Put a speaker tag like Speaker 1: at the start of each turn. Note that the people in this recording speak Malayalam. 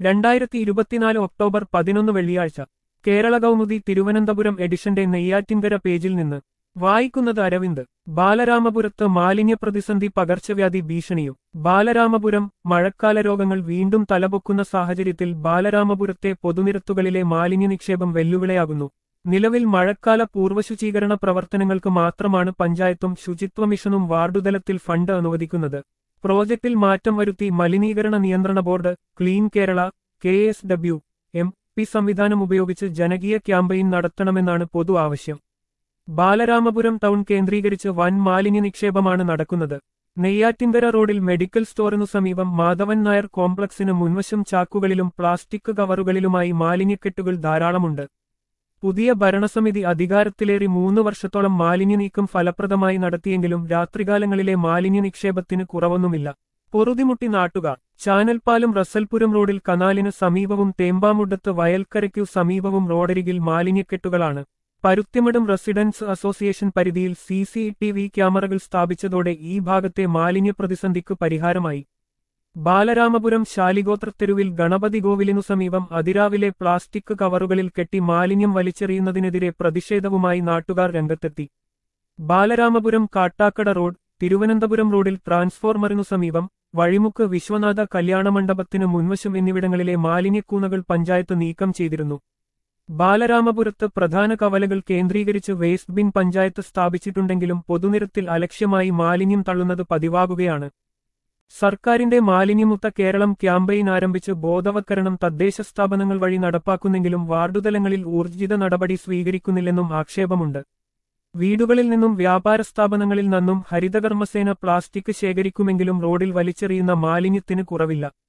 Speaker 1: രണ്ടായിരത്തി ഇരുപത്തിനാല് ഒക്ടോബർ പതിനൊന്ന് വെള്ളിയാഴ്ച കേരള കൗമുദി തിരുവനന്തപുരം എഡിഷന്റെ നെയ്യാറ്റിൻകര പേജിൽ നിന്ന് വായിക്കുന്നത് അരവിന്ദ് ബാലരാമപുരത്ത് മാലിന്യ പ്രതിസന്ധി പകർച്ചവ്യാധി ഭീഷണിയും ബാലരാമപുരം മഴക്കാല രോഗങ്ങൾ വീണ്ടും തലപൊക്കുന്ന സാഹചര്യത്തിൽ ബാലരാമപുരത്തെ പൊതുനിരത്തുകളിലെ മാലിന്യ നിക്ഷേപം വെല്ലുവിളിയാകുന്നു നിലവിൽ മഴക്കാല പൂർവ്വശുചീകരണ പ്രവർത്തനങ്ങൾക്ക് മാത്രമാണ് പഞ്ചായത്തും ശുചിത്വ മിഷനും വാർഡുതലത്തിൽ ഫണ്ട് അനുവദിക്കുന്നത് പ്രോജക്റ്റിൽ മാറ്റം വരുത്തി മലിനീകരണ നിയന്ത്രണ board clean Kerala K S W M P സംവിധാനം ഉപയോഗിച്ച് ജനകീയ ക്യാമ്പയിൻ നടത്തണമെന്നാണ് പൊതു ആവശ്യം ബാലരാമപുരം ടൗൺ കേന്ദ്രീകരിച്ച് വൻ മാലിന്യ നിക്ഷേപമാണ് നടക്കുന്നത് നെയ്യാറ്റിൻകര റോഡിൽ മെഡിക്കൽ സ്റ്റോറിനു സമീപം മാധവൻ നായർ കോംപ്ലക്സിന് മുൻവശം ചാക്കുകളിലും പ്ലാസ്റ്റിക് കവറുകളിലുമായി മാലിന്യക്കെട്ടുകൾ ധാരാളമുണ്ട് പുതിയ ഭരണസമിതി അധികാരത്തിലേറി മൂന്ന് വർഷത്തോളം മാലിന്യ നീക്കം ഫലപ്രദമായി നടത്തിയെങ്കിലും രാത്രികാലങ്ങളിലെ മാലിന്യ നിക്ഷേപത്തിന് കുറവൊന്നുമില്ല പൊറുതിമുട്ടി നാട്ടുകാർ ചാനൽപ്പാലം റസൽപുരം റോഡിൽ കനാലിന് സമീപവും തേമ്പാമുഡത്ത് വയൽക്കരയ്ക്കു സമീപവും റോഡരികിൽ മാലിന്യക്കെട്ടുകളാണ് പരുത്തിമടും റെസിഡൻസ് അസോസിയേഷൻ പരിധിയിൽ സി സി ടി വി ക്യാമറകൾ സ്ഥാപിച്ചതോടെ ഈ ഭാഗത്തെ മാലിന്യ പ്രതിസന്ധിക്ക് പരിഹാരമായി ബാലരാമപുരം ശാലിഗോത്രത്തെരുവിൽ ഗണപതി കോവിലിനു സമീപം അതിരാവിലെ പ്ലാസ്റ്റിക് കവറുകളിൽ കെട്ടി മാലിന്യം വലിച്ചെറിയുന്നതിനെതിരെ പ്രതിഷേധവുമായി നാട്ടുകാർ രംഗത്തെത്തി ബാലരാമപുരം കാട്ടാക്കട റോഡ് തിരുവനന്തപുരം റോഡിൽ ട്രാൻസ്ഫോർമറിനു സമീപം വഴിമുക്ക് വിശ്വനാഥ കല്യാണമണ്ഡപത്തിനു മുൻവശം എന്നിവിടങ്ങളിലെ മാലിന്യക്കൂനകൾ പഞ്ചായത്ത് നീക്കം ചെയ്തിരുന്നു ബാലരാമപുരത്ത് പ്രധാന കവലകൾ കേന്ദ്രീകരിച്ച് വേസ്റ്റ് ബിൻ പഞ്ചായത്ത് സ്ഥാപിച്ചിട്ടുണ്ടെങ്കിലും പൊതുനിരത്തിൽ അലക്ഷ്യമായി മാലിന്യം തള്ളുന്നത് പതിവാകുകയാണ് സർക്കാരിന്റെ മാലിന്യമുക്ത കേരളം ക്യാമ്പയിൻ ആരംഭിച്ച് ബോധവത്കരണം തദ്ദേശ സ്ഥാപനങ്ങൾ വഴി നടപ്പാക്കുന്നെങ്കിലും വാർഡുതലങ്ങളിൽ ഊർജിത നടപടി സ്വീകരിക്കുന്നില്ലെന്നും ആക്ഷേപമുണ്ട് വീടുകളിൽ നിന്നും വ്യാപാര സ്ഥാപനങ്ങളിൽ നിന്നും ഹരിതകർമ്മസേന പ്ലാസ്റ്റിക് ശേഖരിക്കുമെങ്കിലും റോഡിൽ വലിച്ചെറിയുന്ന മാലിന്യത്തിന് കുറവില്ല